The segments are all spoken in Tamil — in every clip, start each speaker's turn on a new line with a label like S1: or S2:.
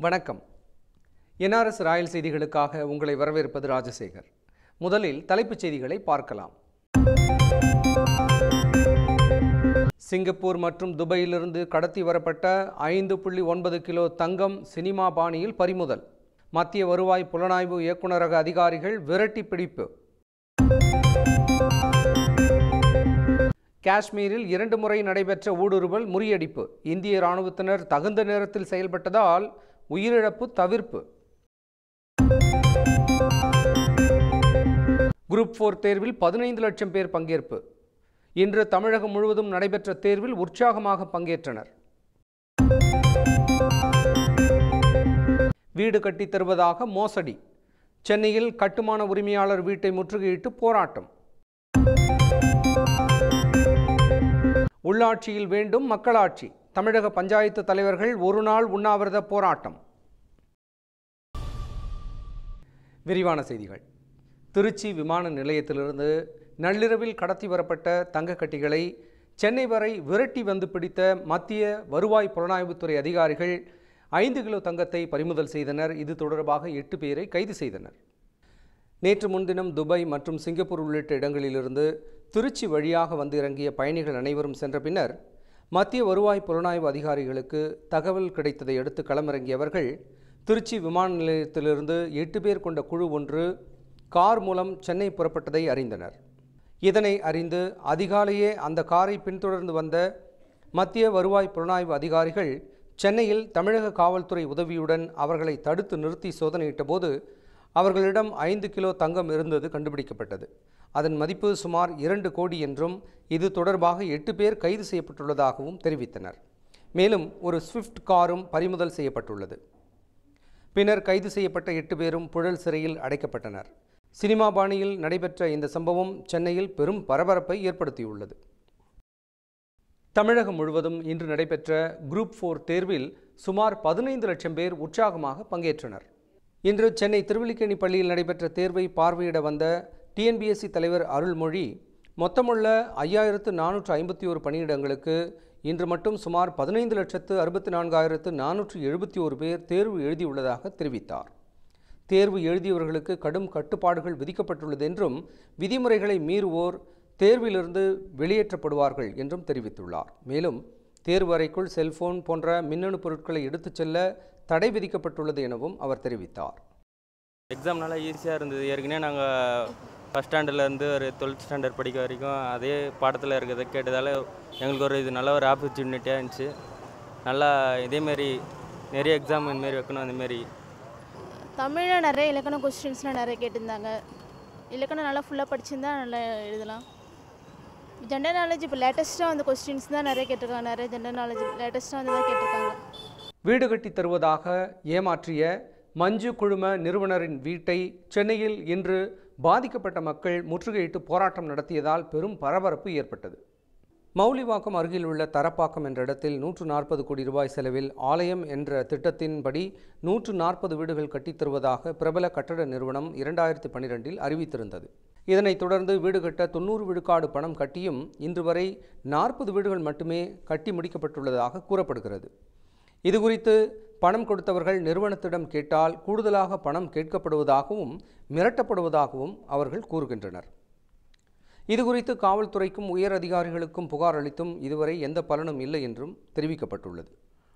S1: வணக்கம் என்ஆர்எஸ் ராயல் செய்திகளுக்காக உங்களை வரவேற்பது ராஜசேகர் முதலில் தலைப்புச் செய்திகளை பார்க்கலாம் சிங்கப்பூர் மற்றும் துபாயிலிருந்து கடத்தி வரப்பட்ட ஐந்து புள்ளி ஒன்பது கிலோ தங்கம் சினிமா பாணியில் பறிமுதல் மத்திய வருவாய் புலனாய்வு இயக்குநரக அதிகாரிகள் விரட்டி பிடிப்பு காஷ்மீரில் இரண்டு முறை நடைபெற்ற ஊடுருவல் முறியடிப்பு இந்திய இராணுவத்தினர் தகுந்த நேரத்தில் செயல்பட்டதால் உயிரிழப்பு தவிர்ப்பு குரூப் ஃபோர் தேர்வில் பதினைந்து லட்சம் பேர் பங்கேற்பு இன்று தமிழகம் முழுவதும் நடைபெற்ற தேர்வில் உற்சாகமாக பங்கேற்றனர் வீடு கட்டித் தருவதாக மோசடி சென்னையில் கட்டுமான உரிமையாளர் வீட்டை முற்றுகையிட்டு போராட்டம் உள்ளாட்சியில் வேண்டும் மக்களாட்சி தமிழக பஞ்சாயத்து தலைவர்கள் ஒரு நாள் உண்ணாவிரத போராட்டம் விரிவான செய்திகள் திருச்சி விமான நிலையத்திலிருந்து நள்ளிரவில் கடத்தி வரப்பட்ட தங்கக்கட்டிகளை சென்னை வரை விரட்டி வந்து பிடித்த மத்திய வருவாய் புலனாய்வுத்துறை அதிகாரிகள் ஐந்து கிலோ தங்கத்தை பறிமுதல் செய்தனர் இது தொடர்பாக எட்டு பேரை கைது செய்தனர் நேற்று முன்தினம் துபாய் மற்றும் சிங்கப்பூர் உள்ளிட்ட இடங்களிலிருந்து திருச்சி வழியாக வந்து இறங்கிய பயணிகள் அனைவரும் சென்ற பின்னர் மத்திய வருவாய் புலனாய்வு அதிகாரிகளுக்கு தகவல் கிடைத்ததை அடுத்து களமிறங்கியவர்கள் திருச்சி விமான நிலையத்திலிருந்து எட்டு பேர் கொண்ட குழு ஒன்று கார் மூலம் சென்னை புறப்பட்டதை அறிந்தனர் இதனை அறிந்து அதிகாலையே அந்த காரை பின்தொடர்ந்து வந்த மத்திய வருவாய் புலனாய்வு அதிகாரிகள் சென்னையில் தமிழக காவல்துறை உதவியுடன் அவர்களை தடுத்து நிறுத்தி சோதனையிட்ட போது அவர்களிடம் ஐந்து கிலோ தங்கம் இருந்தது கண்டுபிடிக்கப்பட்டது அதன் மதிப்பு சுமார் இரண்டு கோடி என்றும் இது தொடர்பாக எட்டு பேர் கைது செய்யப்பட்டுள்ளதாகவும் தெரிவித்தனர் மேலும் ஒரு ஸ்விஃப்ட் காரும் பறிமுதல் செய்யப்பட்டுள்ளது பின்னர் கைது செய்யப்பட்ட எட்டு பேரும் புழல் சிறையில் அடைக்கப்பட்டனர் சினிமா பாணியில் நடைபெற்ற இந்த சம்பவம் சென்னையில் பெரும் பரபரப்பை ஏற்படுத்தியுள்ளது தமிழகம் முழுவதும் இன்று நடைபெற்ற குரூப் ஃபோர் தேர்வில் சுமார் பதினைந்து லட்சம் பேர் உற்சாகமாக பங்கேற்றனர் இன்று சென்னை திருவல்லிக்கேணி பள்ளியில் நடைபெற்ற தேர்வை பார்வையிட வந்த டிஎன்பிஎஸ்சி தலைவர் அருள்மொழி மொத்தமுள்ள ஐயாயிரத்து நானூற்று ஐம்பத்தி ஒரு பணியிடங்களுக்கு இன்று மட்டும் சுமார் பதினைந்து லட்சத்து அறுபத்தி நான்காயிரத்து நானூற்று எழுபத்தி ஒரு பேர் தேர்வு எழுதியுள்ளதாக தெரிவித்தார் தேர்வு எழுதியவர்களுக்கு கடும் கட்டுப்பாடுகள் விதிக்கப்பட்டுள்ளது என்றும் விதிமுறைகளை மீறுவோர் தேர்விலிருந்து வெளியேற்றப்படுவார்கள் என்றும் தெரிவித்துள்ளார் மேலும் தேர்வு அறைக்குள் செல்போன் போன்ற மின்னணு பொருட்களை எடுத்துச் செல்ல தடை விதிக்கப்பட்டுள்ளது எனவும் அவர் தெரிவித்தார்
S2: எக்ஸாம் நல்லா ஈஸியாக இருந்தது ஏற்கனவே நாங்கள் ஃபஸ்ட் ஸ்டாண்டர்ட்லேருந்து ஒரு டுவெல்த் ஸ்டாண்டர்ட் படிக்க வரைக்கும் அதே பாடத்தில் இருக்கிறத கேட்டதால் எங்களுக்கு ஒரு இது நல்ல ஒரு ஆப்பர்ச்சுனிட்டியாக இருந்துச்சு நல்லா இதேமாரி நிறைய எக்ஸாம் இந்தமாரி வைக்கணும் அந்தமாரி
S3: தமிழில் நிறைய இலக்கண கொஸ்டின்ஸ்லாம் நிறைய கேட்டிருந்தாங்க இலக்கணம் நல்லா ஃபுல்லாக படிச்சிருந்தா நல்லா எழுதலாம் ஜெண்டர் நாலேஜ் இப்போ லேட்டஸ்ட்டாக அந்த கொஸ்டின்ஸ் தான் நிறைய கேட்டிருக்காங்க நிறைய ஜெண்டர் நாலேஜ் லேட்டஸ்ட்டாக வந்து தான் கேட்டிருக்காங்க
S1: வீடு கட்டி தருவதாக ஏமாற்றிய மஞ்சு குழும நிறுவனரின் வீட்டை சென்னையில் இன்று பாதிக்கப்பட்ட மக்கள் முற்றுகையிட்டு போராட்டம் நடத்தியதால் பெரும் பரபரப்பு ஏற்பட்டது மௌலிவாக்கம் அருகில் உள்ள தரப்பாக்கம் என்ற இடத்தில் நூற்று நாற்பது கோடி ரூபாய் செலவில் ஆலயம் என்ற திட்டத்தின்படி நூற்று நாற்பது வீடுகள் கட்டித் தருவதாக பிரபல கட்டட நிறுவனம் இரண்டாயிரத்தி பன்னிரெண்டில் அறிவித்திருந்தது இதனைத் தொடர்ந்து வீடு கட்ட தொண்ணூறு விழுக்காடு பணம் கட்டியும் இன்று வரை நாற்பது வீடுகள் மட்டுமே கட்டி முடிக்கப்பட்டுள்ளதாக கூறப்படுகிறது இதுகுறித்து பணம் கொடுத்தவர்கள் நிறுவனத்திடம் கேட்டால் கூடுதலாக பணம் கேட்கப்படுவதாகவும் மிரட்டப்படுவதாகவும் அவர்கள் கூறுகின்றனர் இதுகுறித்து காவல்துறைக்கும் உயர் அதிகாரிகளுக்கும் புகார் அளித்தும் இதுவரை எந்த பலனும் இல்லை என்றும் தெரிவிக்கப்பட்டுள்ளது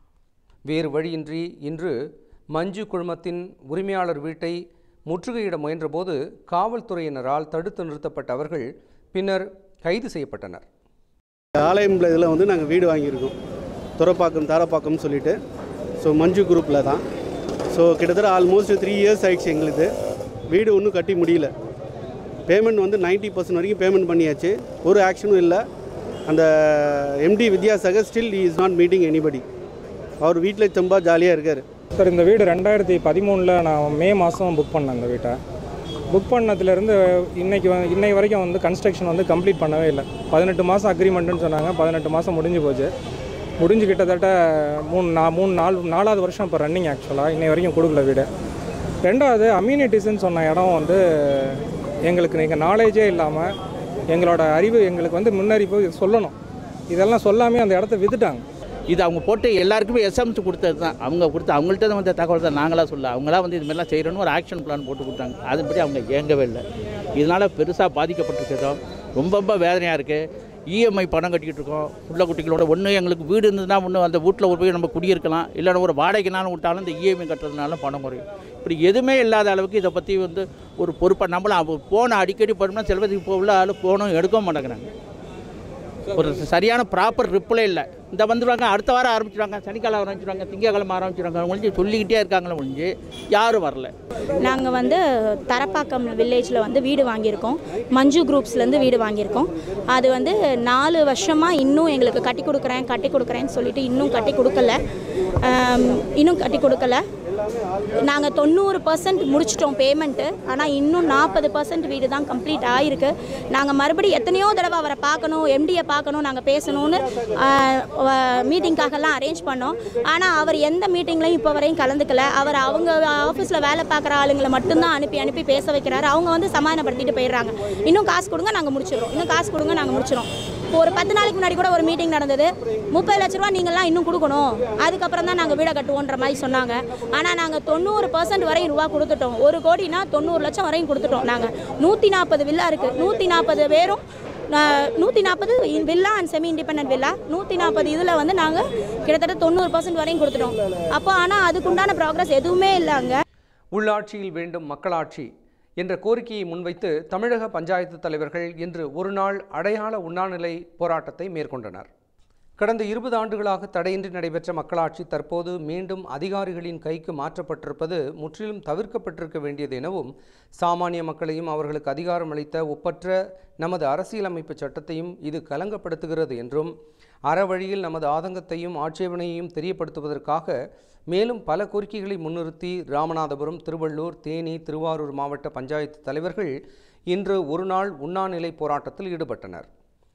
S1: வேறு வழியின்றி இன்று மஞ்சு குழுமத்தின் உரிமையாளர் வீட்டை முற்றுகையிட முயன்றபோது காவல்துறையினரால் தடுத்து நிறுத்தப்பட்ட அவர்கள் பின்னர் கைது செய்யப்பட்டனர்
S4: ஆலயம் இதில் வந்து நாங்கள் வீடு வாங்கியிருக்கோம் துறப்பாக்கம் தாரப்பாக்கம்னு சொல்லிட்டு ஸோ மஞ்சு குரூப்பில் தான் ஸோ கிட்டத்தட்ட ஆல்மோஸ்ட் த்ரீ இயர்ஸ் ஆயிடுச்சு எங்களுக்கு வீடு ஒன்றும் கட்டி முடியல பேமெண்ட் வந்து 90% பர்சன்ட் வரைக்கும் பேமெண்ட் பண்ணியாச்சு ஒரு ஆக்ஷனும் இல்லை அந்த MD Vidyasagar still is not meeting anybody அவர் வீட்டில் ரொம்ப ஜாலியாக இருக்கார்
S5: சார் இந்த வீடு ரெண்டாயிரத்தி பதிமூணில் நான் மே மாதம் புக் பண்ணேன் இந்த வீட்டை புக் பண்ணதுலேருந்து இன்னைக்கு வந்து இன்னை வரைக்கும் வந்து கன்ஸ்ட்ரக்ஷன் வந்து கம்ப்ளீட் பண்ணவே இல்லை பதினெட்டு மாதம் அக்ரிமெண்ட்டுன்னு சொன்னாங்க பதினெட்டு மாதம் முடிஞ்சு போச்சு முடிஞ்சு கிட்டத்தட்ட மூணு நா மூணு நாலு நாலாவது வருஷம் இப்போ ரன்னிங் ஆக்சுவலாக இன்னை வரைக்கும் கொடுக்கல வீடு ரெண்டாவது அம்யூனிட்டிஸ்ன்னு சொன்ன இடம் வந்து எங்களுக்கு நீங்கள் நாலேஜே இல்லாமல் எங்களோட அறிவு எங்களுக்கு வந்து முன்னறிவு சொல்லணும் இதெல்லாம் சொல்லாமே அந்த இடத்த வித்துட்டாங்க
S6: இது அவங்க போட்டு எல்லாருக்குமே எஸ்எம்ஸ் கொடுத்தது தான் அவங்க கொடுத்து அவங்கள்ட்ட தான் வந்த தகவல் தான் நாங்களாக சொல்ல அவங்களா வந்து இது மாதிரிலாம் செய்கிறோன்னு ஒரு ஆக்ஷன் பிளான் போட்டு கொடுத்தாங்க அதுபடி அவங்க இயங்கவே இல்லை இதனால் பெருசாக பாதிக்கப்பட்டிருக்கிறோம் ரொம்ப ரொம்ப வேதனையாக இருக்குது இஎம்ஐ பணம் கட்டிக்கிட்டு இருக்கோம் புள்ள குட்டிகளோட ஒன்று எங்களுக்கு வீடு இருந்ததுன்னா ஒன்று அந்த வீட்டில் ஒரு போய் நம்ம குடியிருக்கலாம் இல்லைன்னா ஒரு வாடகைனாலும் விட்டாலும் இந்த இஎம்ஐ கட்டுறதுனால பணம் குறையும் இப்படி எதுவுமே இல்லாத அளவுக்கு இதை பற்றி வந்து ஒரு பொறுப்பாக நம்மளும் ஃபோனை அடிக்கடி போனோம்னா சில பேருக்கு இப்போ உள்ள ஆள் ஃபோனும் எடுக்க மாட்டேங்கிறாங்க ஒரு சரியான ப்ராப்பர் ரிப்ளை இல்லை இந்த வந்துடுவாங்க அடுத்த வாரம் ஆரம்பிச்சிடுவாங்க சனிக்கிழமை ஆரம்பிச்சிடுவாங்க திங்கக்கிழமை ஆரம்பிச்சிடுவாங்க ஒழிஞ்சு சொல்லிக்கிட்டே இருக்காங்களே ஒழிஞ்சு யாரும் வரல
S7: நாங்கள் வந்து தரப்பாக்கம் வில்லேஜில் வந்து வீடு வாங்கியிருக்கோம் மஞ்சு குரூப்ஸ்லேருந்து வீடு வாங்கியிருக்கோம் அது வந்து நாலு வருஷமாக இன்னும் எங்களுக்கு கட்டி கொடுக்குறேன் கட்டி கொடுக்குறேன்னு சொல்லிட்டு இன்னும் கட்டி கொடுக்கல ஆம், இன்னும் கட்டி கொடுக்கல நாங்கள் தொண்ணூறு பர்சன்ட் முடிச்சிட்டோம் பேமெண்ட்டு ஆனால் இன்னும் நாற்பது பர்சன்ட் வீடு தான் கம்ப்ளீட் ஆகிருக்கு நாங்கள் மறுபடியும் எத்தனையோ தடவை அவரை பார்க்கணும் எம்டியை பார்க்கணும் நாங்கள் பேசணும்னு மீட்டிங்காகலாம் அரேஞ்ச் பண்ணோம் ஆனால் அவர் எந்த மீட்டிங்லையும் இப்போ வரையும் கலந்துக்கல அவர் அவங்க ஆஃபீஸில் வேலை பார்க்குற ஆளுங்களை மட்டும்தான் அனுப்பி அனுப்பி பேச வைக்கிறாரு அவங்க வந்து சமாதானப்படுத்திட்டு போயிடுறாங்க இன்னும் காசு கொடுங்க நாங்கள் முடிச்சிடுறோம் இன்னும் காசு கொடுங்க நாங்கள் முடிச்சிடும் இப்போ ஒரு பத்து நாளைக்கு முன்னாடி கூட ஒரு மீட்டிங் நடந்தது முப்பது லட்ச ரூபா நீங்கள்லாம் இன்னும் கொடுக்கணும் அதுக்கப்புறம் தான் நாங்கள் வீடை கட்டுவோன்ற மாதிரி சொன்னாங்க ஆனால் நாங்கள் தொண்ணூறு பர்சன்ட் வரையும் ரூபா கொடுத்துட்டோம் ஒரு கோடினா தொண்ணூறு லட்சம் வரையும் கொடுத்துட்டோம் நாங்கள் நூற்றி நாற்பது வில்லா இருக்குது நூற்றி நாற்பது பேரும் நூற்றி நாற்பது villa and semi independent villa நூற்றி நாற்பது இதில் வந்து நாங்கள் கிட்டத்தட்ட தொண்ணூறு பர்சன்ட் வரையும் கொடுத்துட்டோம் அப்போ ஆனால் அதுக்குண்டான ப்ராக்ரஸ் எதுவுமே இல்லை அங்கே
S1: உள்ளாட்சியில் வேண்டும் மக்களாட்சி என்ற கோரிக்கையை முன்வைத்து தமிழக பஞ்சாயத்து தலைவர்கள் இன்று ஒரு நாள் அடையாள உண்ணாநிலை போராட்டத்தை மேற்கொண்டனர் கடந்த இருபது ஆண்டுகளாக தடையின்றி நடைபெற்ற மக்களாட்சி தற்போது மீண்டும் அதிகாரிகளின் கைக்கு மாற்றப்பட்டிருப்பது முற்றிலும் தவிர்க்கப்பட்டிருக்க வேண்டியது எனவும் சாமானிய மக்களையும் அவர்களுக்கு அதிகாரம் அளித்த ஒப்பற்ற நமது அரசியலமைப்பு சட்டத்தையும் இது கலங்கப்படுத்துகிறது என்றும் அறவழியில் நமது ஆதங்கத்தையும் ஆட்சேபனையையும் தெரியப்படுத்துவதற்காக மேலும் பல கோரிக்கைகளை முன்னிறுத்தி ராமநாதபுரம் திருவள்ளூர் தேனி திருவாரூர் மாவட்ட பஞ்சாயத்து தலைவர்கள் இன்று ஒருநாள் உண்ணாநிலை போராட்டத்தில் ஈடுபட்டனர்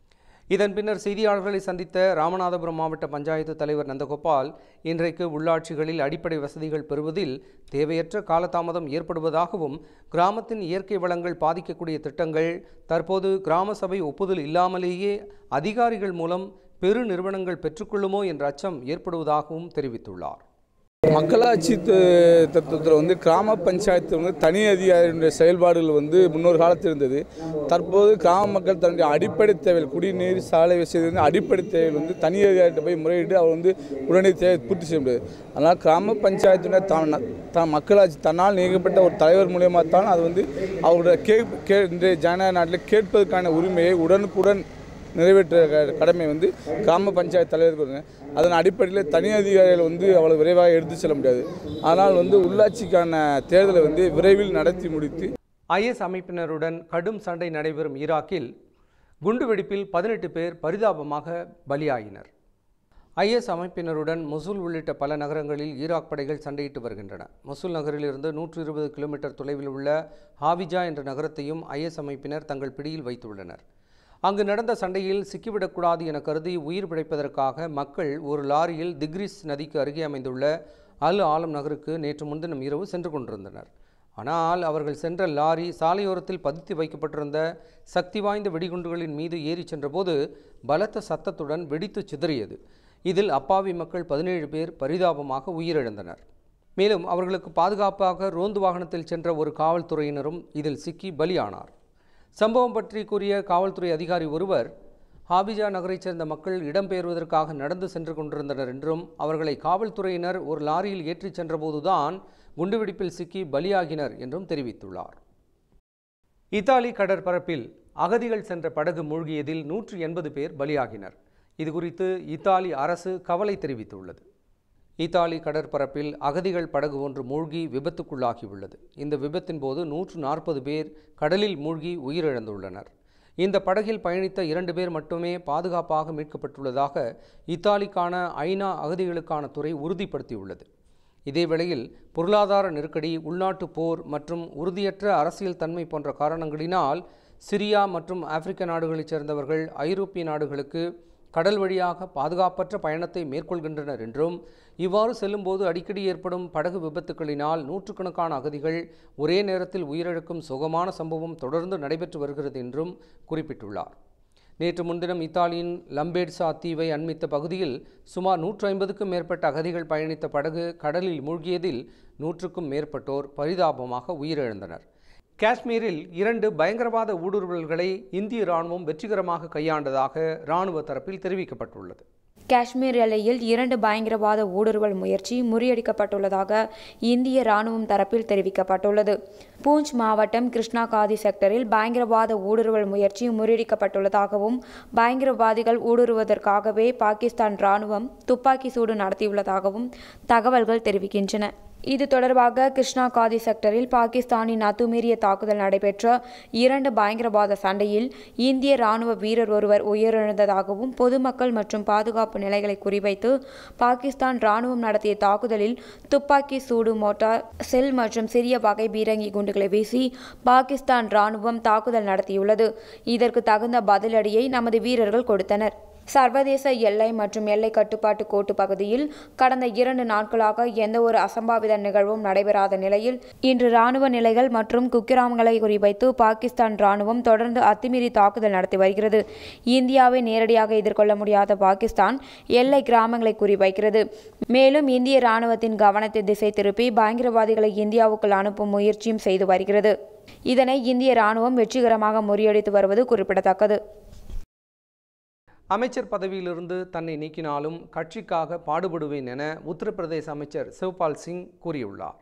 S1: இதன் பின்னர் செய்தியாளர்களை சந்தித்த ராமநாதபுரம் மாவட்ட பஞ்சாயத்து தலைவர் நந்தகோபால் இன்றைக்கு உள்ளாட்சிகளில் அடிப்படை வசதிகள் பெறுவதில் தேவையற்ற காலதாமதம் ஏற்படுவதாகவும் கிராமத்தின் இயற்கை வளங்கள் பாதிக்கக்கூடிய திட்டங்கள் தற்போது கிராம சபை ஒப்புதல் இல்லாமலேயே அதிகாரிகள் மூலம் பெரு நிறுவனங்கள் பெற்றுக்கொள்ளுமோ என்ற அச்சம் ஏற்படுவதாகவும் தெரிவித்துள்ளார்
S8: மக்களாட்சி த- தத்துவத்தில் வந்து கிராம பஞ்சாயத்து வந்து தனி அதிகாரியுடைய செயல்பாடுகள் வந்து முன்னொரு காலத்தில் இருந்தது தற்போது கிராம மக்கள் தன்னுடைய அடிப்படை தேவைகள் குடிநீர் சாலை வசதி வந்து அடிப்படை தேவைகள் வந்து தனி அதிகாரிகிட்ட போய் முறையிட்டு அவர் வந்து உடனடி தேவை பூர்த்தி செய்ய முடியாது அதனால் கிராம பஞ்சாயத்துடைய தான் தான் மக்களாட்சி தன்னால் நியமிக்கப்பட்ட ஒரு தலைவர் மூலியமாக தான் அது வந்து அவருடைய கே கே இன்றைய ஜனநாயக நாட்டில் கேட்பதற்கான உரிமையை உடனுக்குடன் நிறைவேற்ற க- கடமை வந்து கிராம பஞ்சாயத்து தலைவருக்கு வருங்க அதன் அடிப்படையில் தனி அதிகாரிகள் வந்து அவ்வளோ விரைவாக எடுத்து செல்ல முடியாது ஆனால் வந்து உள்ளாட்சிக்கான தேர்தலை வந்து விரைவில் நடத்தி முடித்து
S1: ஐஎஸ் அமைப்பினருடன் கடும் சண்டை நடைபெறும் ஈராக்கில் குண்டுவெடிப்பில் பதினெட்டு பேர் பரிதாபமாக பலியாகினர் ஐஎஸ் அமைப்பினருடன் மொசூல் உள்ளிட்ட பல நகரங்களில் ஈராக் படைகள் சண்டையிட்டு வருகின்றன மொசூல் நகரிலிருந்து நூற்று இருபது கிலோமீட்டர் தொலைவில் உள்ள ஹாவிஜா என்ற நகரத்தையும் ஐஎஸ் அமைப்பினர் தங்கள் பிடியில் வைத்துள்ளனர் அங்கு நடந்த சண்டையில் சிக்கிவிடக்கூடாது என கருதி உயிர் பிழைப்பதற்காக மக்கள் ஒரு லாரியில் திக்ரிஸ் நதிக்கு அருகே அமைந்துள்ள அல் ஆலம் நகருக்கு நேற்று முன்தினம் இரவு சென்று கொண்டிருந்தனர் ஆனால் அவர்கள் சென்ற லாரி சாலையோரத்தில் பதித்து வைக்கப்பட்டிருந்த சக்தி வாய்ந்த வெடிகுண்டுகளின் மீது ஏறிச் சென்றபோது பலத்த சத்தத்துடன் வெடித்து சிதறியது இதில் அப்பாவி மக்கள் பதினேழு பேர் பரிதாபமாக உயிரிழந்தனர் மேலும் அவர்களுக்கு பாதுகாப்பாக ரோந்து வாகனத்தில் சென்ற ஒரு காவல்துறையினரும் இதில் சிக்கி பலியானார் சம்பவம் பற்றி கூறிய காவல்துறை அதிகாரி ஒருவர் ஹாபிஜா நகரைச் சேர்ந்த மக்கள் இடம்பெயர்வதற்காக நடந்து சென்று கொண்டிருந்தனர் என்றும் அவர்களை காவல்துறையினர் ஒரு லாரியில் ஏற்றிச் சென்றபோதுதான் குண்டுவெடிப்பில் சிக்கி பலியாகினர் என்றும் தெரிவித்துள்ளார் இத்தாலி கடற்பரப்பில் அகதிகள் சென்ற படகு மூழ்கியதில் நூற்று எண்பது பேர் பலியாகினர் இதுகுறித்து இத்தாலி அரசு கவலை தெரிவித்துள்ளது இத்தாலி கடற்பரப்பில் அகதிகள் படகு ஒன்று மூழ்கி விபத்துக்குள்ளாகியுள்ளது இந்த விபத்தின் போது நூற்று நாற்பது பேர் கடலில் மூழ்கி உயிரிழந்துள்ளனர் இந்த படகில் பயணித்த இரண்டு பேர் மட்டுமே பாதுகாப்பாக மீட்கப்பட்டுள்ளதாக இத்தாலிக்கான ஐநா அகதிகளுக்கான துறை உறுதிப்படுத்தியுள்ளது இதேவேளையில் பொருளாதார நெருக்கடி உள்நாட்டு போர் மற்றும் உறுதியற்ற அரசியல் தன்மை போன்ற காரணங்களினால் சிரியா மற்றும் ஆப்பிரிக்க நாடுகளைச் சேர்ந்தவர்கள் ஐரோப்பிய நாடுகளுக்கு கடல் வழியாக பாதுகாப்பற்ற பயணத்தை மேற்கொள்கின்றனர் என்றும் இவ்வாறு செல்லும்போது அடிக்கடி ஏற்படும் படகு விபத்துக்களினால் நூற்றுக்கணக்கான அகதிகள் ஒரே நேரத்தில் உயிரிழக்கும் சுகமான சம்பவம் தொடர்ந்து நடைபெற்று வருகிறது என்றும் குறிப்பிட்டுள்ளார் நேற்று முன்தினம் இத்தாலியின் லம்பேட்சா தீவை அண்மித்த பகுதியில் சுமார் நூற்று ஐம்பதுக்கும் மேற்பட்ட அகதிகள் பயணித்த படகு கடலில் மூழ்கியதில் நூற்றுக்கும் மேற்பட்டோர் பரிதாபமாக உயிரிழந்தனர் காஷ்மீரில் இரண்டு பயங்கரவாத ஊடுருவல்களை இந்திய இராணுவம் வெற்றிகரமாக கையாண்டதாக இராணுவ தரப்பில் தெரிவிக்கப்பட்டுள்ளது
S9: காஷ்மீர் எல்லையில் இரண்டு பயங்கரவாத ஊடுருவல் முயற்சி முறியடிக்கப்பட்டுள்ளதாக இந்திய ராணுவம் தரப்பில் தெரிவிக்கப்பட்டுள்ளது பூஞ்ச் மாவட்டம் கிருஷ்ணா காதி செக்டரில் பயங்கரவாத ஊடுருவல் முயற்சி முறியடிக்கப்பட்டுள்ளதாகவும் பயங்கரவாதிகள் ஊடுருவதற்காகவே பாகிஸ்தான் ராணுவம் துப்பாக்கி சூடு நடத்தியுள்ளதாகவும் தகவல்கள் தெரிவிக்கின்றன இது தொடர்பாக கிருஷ்ணா காதி செக்டரில் பாகிஸ்தானின் அத்துமீறிய தாக்குதல் நடைபெற்ற இரண்டு பயங்கரவாத சண்டையில் இந்திய ராணுவ வீரர் ஒருவர் உயிரிழந்ததாகவும் பொதுமக்கள் மற்றும் பாதுகாப்பு நிலைகளை குறிவைத்து பாகிஸ்தான் ராணுவம் நடத்திய தாக்குதலில் துப்பாக்கி சூடு மோட்டார் செல் மற்றும் சிறிய வகை பீரங்கி குண்டுகளை வீசி பாகிஸ்தான் ராணுவம் தாக்குதல் நடத்தியுள்ளது இதற்கு தகுந்த பதிலடியை நமது வீரர்கள் கொடுத்தனர் சர்வதேச எல்லை மற்றும் எல்லை கட்டுப்பாட்டு கோட்டு பகுதியில் கடந்த இரண்டு நாட்களாக எந்த ஒரு அசம்பாவித நிகழ்வும் நடைபெறாத நிலையில் இன்று ராணுவ நிலைகள் மற்றும் குக்கிராமங்களை குறிவைத்து பாகிஸ்தான் ராணுவம் தொடர்ந்து அத்துமீறி தாக்குதல் நடத்தி வருகிறது இந்தியாவை நேரடியாக எதிர்கொள்ள முடியாத பாகிஸ்தான் எல்லை கிராமங்களை குறிவைக்கிறது மேலும் இந்திய ராணுவத்தின் கவனத்தை திசை திருப்பி பயங்கரவாதிகளை இந்தியாவுக்குள் அனுப்பும் முயற்சியும் செய்து வருகிறது இதனை இந்திய ராணுவம் வெற்றிகரமாக முறியடித்து வருவது குறிப்பிடத்தக்கது
S1: அமைச்சர் பதவியிலிருந்து தன்னை நீக்கினாலும் கட்சிக்காக பாடுபடுவேன் என உத்தரப்பிரதேச அமைச்சர் சிவபால் சிங் கூறியுள்ளார்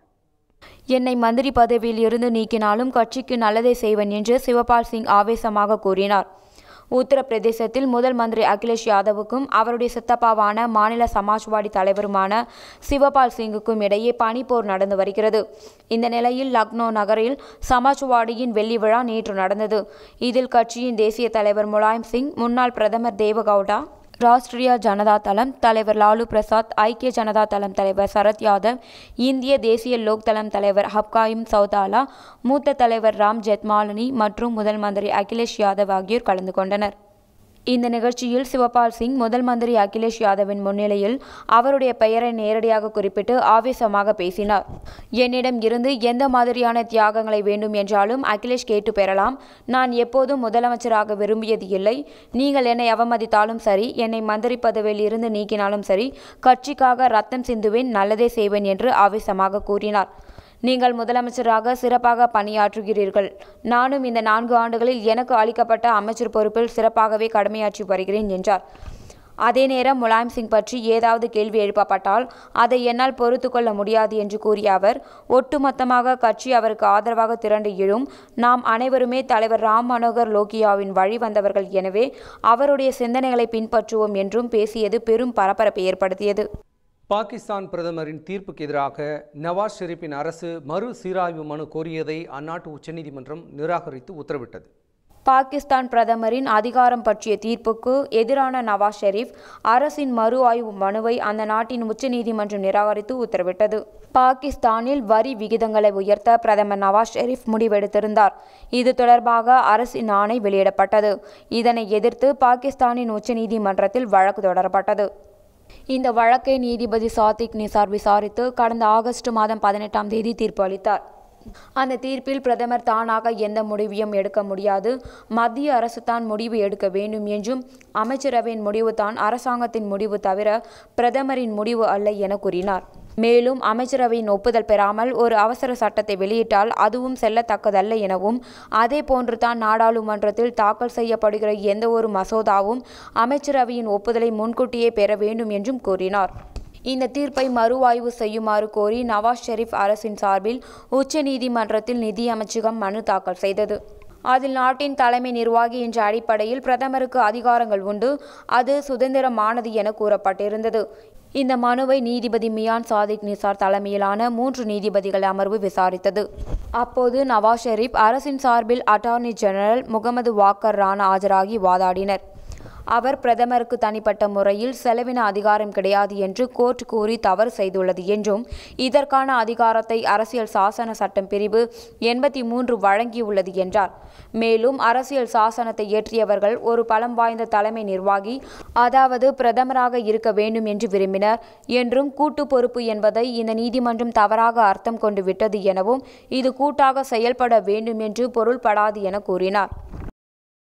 S9: என்னை மந்திரி பதவியில் இருந்து நீக்கினாலும் கட்சிக்கு நல்லதே செய்வேன் என்று சிவபால் சிங் ஆவேசமாக கூறினார் உத்தரப்பிரதேசத்தில் முதல் மந்திரி அகிலேஷ் யாதவுக்கும் அவருடைய சித்தப்பாவான மாநில சமாஜ்வாடி தலைவருமான சிவபால் சிங்குக்கும் இடையே பனிப்போர் நடந்து வருகிறது இந்த நிலையில் லக்னோ நகரில் சமாஜ்வாடியின் வெள்ளி விழா நேற்று நடந்தது இதில் கட்சியின் தேசிய தலைவர் முலாயம் சிங் முன்னாள் பிரதமர் தேவகவுடா ராஷ்டிரிய ஜனதா தளம் தலைவர் லாலு பிரசாத் ஐக்கிய ஜனதா தளம் தலைவர் சரத் யாதவ் இந்திய தேசிய லோக் தளம் தலைவர் ஹப்காயிம் சௌதாலா மூத்த தலைவர் ராம் ஜெத்மாலினி மற்றும் முதல் மந்திரி அகிலேஷ் யாதவ் ஆகியோர் கலந்து கொண்டனர் இந்த நிகழ்ச்சியில் சிவபால் சிங் முதல் மந்திரி அகிலேஷ் யாதவின் முன்னிலையில் அவருடைய பெயரை நேரடியாக குறிப்பிட்டு ஆவேசமாக பேசினார் என்னிடம் இருந்து எந்த மாதிரியான தியாகங்களை வேண்டும் என்றாலும் அகிலேஷ் கேட்டு பெறலாம் நான் எப்போதும் முதலமைச்சராக விரும்பியது இல்லை நீங்கள் என்னை அவமதித்தாலும் சரி என்னை மந்திரி பதவியில் இருந்து நீக்கினாலும் சரி கட்சிக்காக ரத்தம் சிந்துவேன் நல்லதே செய்வேன் என்று ஆவேசமாக கூறினார் நீங்கள் முதலமைச்சராக சிறப்பாக பணியாற்றுகிறீர்கள் நானும் இந்த நான்கு ஆண்டுகளில் எனக்கு அளிக்கப்பட்ட அமைச்சர் பொறுப்பில் சிறப்பாகவே கடமையாற்றி வருகிறேன் என்றார் அதே நேரம் முலாயம் சிங் பற்றி ஏதாவது கேள்வி எழுப்பப்பட்டால் அதை என்னால் பொறுத்து கொள்ள முடியாது என்று கூறிய அவர் ஒட்டுமொத்தமாக கட்சி அவருக்கு ஆதரவாக திரண்டு எழும் நாம் அனைவருமே தலைவர் ராம் மனோகர் லோகியாவின் வழி வந்தவர்கள் எனவே அவருடைய சிந்தனைகளை பின்பற்றுவோம் என்றும் பேசியது பெரும் பரபரப்பை ஏற்படுத்தியது
S1: பாகிஸ்தான் பிரதமரின் தீர்ப்புக்கு எதிராக நவாஸ் ஷெரீப்பின் அரசு மறு சீராய்வு மனு கோரியதை அந்நாட்டு உச்சநீதிமன்றம் நிராகரித்து உத்தரவிட்டது
S9: பாகிஸ்தான் பிரதமரின் அதிகாரம் பற்றிய தீர்ப்புக்கு எதிரான நவாஸ் ஷெரீப் அரசின் மறு ஆய்வு மனுவை அந்த நாட்டின் உச்சநீதிமன்றம் நிராகரித்து உத்தரவிட்டது பாகிஸ்தானில் வரி விகிதங்களை உயர்த்த பிரதமர் நவாஸ் ஷெரீப் முடிவெடுத்திருந்தார் இது தொடர்பாக அரசின் ஆணை வெளியிடப்பட்டது இதனை எதிர்த்து பாகிஸ்தானின் உச்சநீதிமன்றத்தில் வழக்கு தொடரப்பட்டது இந்த வழக்கை நீதிபதி சாத்திக் நிசார் விசாரித்து கடந்த ஆகஸ்ட் மாதம் பதினெட்டாம் தேதி தீர்ப்பு அளித்தார் அந்த தீர்ப்பில் பிரதமர் தானாக எந்த முடிவையும் எடுக்க முடியாது மத்திய அரசு தான் முடிவு எடுக்க வேண்டும் என்றும் அமைச்சரவையின் முடிவு தான் அரசாங்கத்தின் முடிவு தவிர பிரதமரின் முடிவு அல்ல என கூறினார் மேலும் அமைச்சரவையின் ஒப்புதல் பெறாமல் ஒரு அவசர சட்டத்தை வெளியிட்டால் அதுவும் செல்லத்தக்கதல்ல எனவும் அதே போன்று தான் நாடாளுமன்றத்தில் தாக்கல் செய்யப்படுகிற எந்த ஒரு மசோதாவும் அமைச்சரவையின் ஒப்புதலை முன்கூட்டியே பெற வேண்டும் என்றும் கூறினார் இந்த தீர்ப்பை மறுஆய்வு செய்யுமாறு கோரி நவாஸ் ஷெரீப் அரசின் சார்பில் உச்சநீதிமன்றத்தில் நிதி அமைச்சகம் மனு தாக்கல் செய்தது அதில் நாட்டின் தலைமை நிர்வாகி என்ற அடிப்படையில் பிரதமருக்கு அதிகாரங்கள் உண்டு அது சுதந்திரமானது என கூறப்பட்டிருந்தது இந்த மனுவை நீதிபதி மியான் சாதிக் நிசார் தலைமையிலான மூன்று நீதிபதிகள் அமர்வு விசாரித்தது அப்போது நவாஸ் ஷெரீப் அரசின் சார்பில் அட்டார்னி ஜெனரல் முகமது வாக்கர் ராணா ஆஜராகி வாதாடினர் அவர் பிரதமருக்கு தனிப்பட்ட முறையில் செலவின அதிகாரம் கிடையாது என்று கோர்ட் கூறி தவறு செய்துள்ளது என்றும் இதற்கான அதிகாரத்தை அரசியல் சாசன சட்டம் பிரிவு எண்பத்தி மூன்று வழங்கியுள்ளது என்றார் மேலும் அரசியல் சாசனத்தை இயற்றியவர்கள் ஒரு பலம் வாய்ந்த தலைமை நிர்வாகி அதாவது பிரதமராக இருக்க வேண்டும் என்று விரும்பினர் என்றும் கூட்டு பொறுப்பு என்பதை இந்த நீதிமன்றம் தவறாக அர்த்தம் கொண்டு விட்டது எனவும் இது கூட்டாக செயல்பட வேண்டும் என்று பொருள்படாது என கூறினார்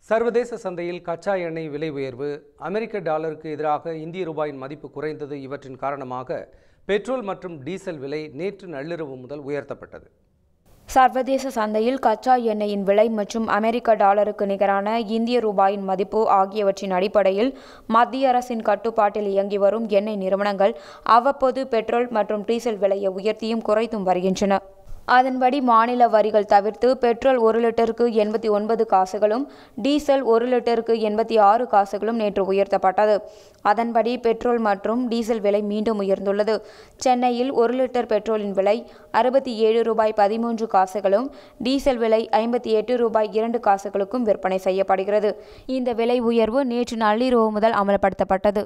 S1: சர்வதேச சந்தையில் கச்சா எண்ணெய் விலை உயர்வு அமெரிக்க டாலருக்கு எதிராக இந்திய ரூபாயின் மதிப்பு குறைந்தது இவற்றின் காரணமாக பெட்ரோல் மற்றும் டீசல் விலை நேற்று நள்ளிரவு முதல் உயர்த்தப்பட்டது
S9: சர்வதேச சந்தையில் கச்சா எண்ணெயின் விலை மற்றும் அமெரிக்க டாலருக்கு நிகரான இந்திய ரூபாயின் மதிப்பு ஆகியவற்றின் அடிப்படையில் மத்திய அரசின் கட்டுப்பாட்டில் இயங்கி வரும் எண்ணெய் நிறுவனங்கள் அவ்வப்போது பெட்ரோல் மற்றும் டீசல் விலையை உயர்த்தியும் குறைத்தும் வருகின்றன அதன்படி மாநில வரிகள் தவிர்த்து பெட்ரோல் ஒரு லிட்டருக்கு எண்பத்தி ஒன்பது காசுகளும் டீசல் ஒரு லிட்டருக்கு எண்பத்தி ஆறு காசுகளும் நேற்று உயர்த்தப்பட்டது அதன்படி பெட்ரோல் மற்றும் டீசல் விலை மீண்டும் உயர்ந்துள்ளது சென்னையில் ஒரு லிட்டர் பெட்ரோலின் விலை அறுபத்தி ஏழு ரூபாய் பதிமூன்று காசுகளும் டீசல் விலை ஐம்பத்தி எட்டு ரூபாய் இரண்டு காசுகளுக்கும் விற்பனை செய்யப்படுகிறது இந்த விலை உயர்வு நேற்று நள்ளிரவு முதல் அமல்படுத்தப்பட்டது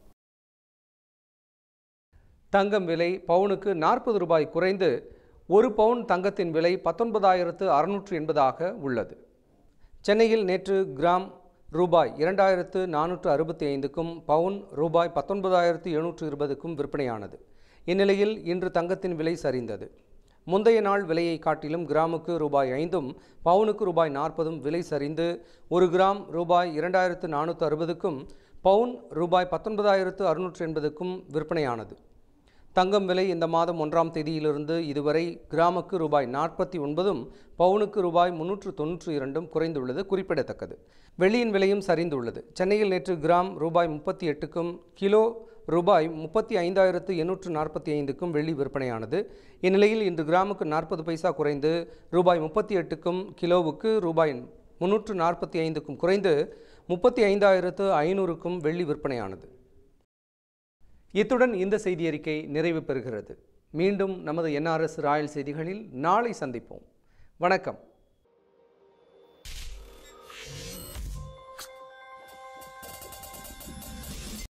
S1: தங்கம் விலை பவுனுக்கு நாற்பது ரூபாய் குறைந்து ஒரு பவுன் தங்கத்தின் விலை பத்தொன்பதாயிரத்து அறுநூற்று எண்பதாக உள்ளது சென்னையில் நேற்று கிராம் ரூபாய் இரண்டாயிரத்து நானூற்று அறுபத்தி ஐந்துக்கும் பவுன் ரூபாய் பத்தொன்பதாயிரத்து எழுநூற்று இருபதுக்கும் விற்பனையானது இந்நிலையில் இன்று தங்கத்தின் விலை சரிந்தது முந்தைய நாள் விலையை காட்டிலும் கிராமுக்கு ரூபாய் ஐந்தும் பவுனுக்கு ரூபாய் நாற்பதும் விலை சரிந்து ஒரு கிராம் ரூபாய் இரண்டாயிரத்து நானூற்று அறுபதுக்கும் பவுன் ரூபாய் பத்தொன்பதாயிரத்து அறுநூற்று எண்பதுக்கும் விற்பனையானது தங்கம் விலை இந்த மாதம் ஒன்றாம் தேதியிலிருந்து இதுவரை கிராமுக்கு ரூபாய் நாற்பத்தி ஒன்பதும் பவுனுக்கு ரூபாய் முன்னூற்று தொன்னூற்று இரண்டும் குறைந்துள்ளது குறிப்பிடத்தக்கது வெள்ளியின் விலையும் சரிந்துள்ளது சென்னையில் நேற்று கிராம் ரூபாய் முப்பத்தி எட்டுக்கும் கிலோ ரூபாய் முப்பத்தி ஐந்தாயிரத்து எண்ணூற்று நாற்பத்தி ஐந்துக்கும் வெள்ளி விற்பனையானது இந்நிலையில் இன்று கிராமுக்கு நாற்பது பைசா குறைந்து ரூபாய் முப்பத்தி எட்டுக்கும் கிலோவுக்கு ரூபாய் முன்னூற்று நாற்பத்தி ஐந்துக்கும் குறைந்து முப்பத்தி ஐந்தாயிரத்து ஐநூறுக்கும் வெள்ளி விற்பனையானது இத்துடன் இந்த செய்தி அறிக்கை நிறைவு பெறுகிறது மீண்டும் நமது என்ஆர்எஸ் ராயல் செய்திகளில் நாளை சந்திப்போம் வணக்கம்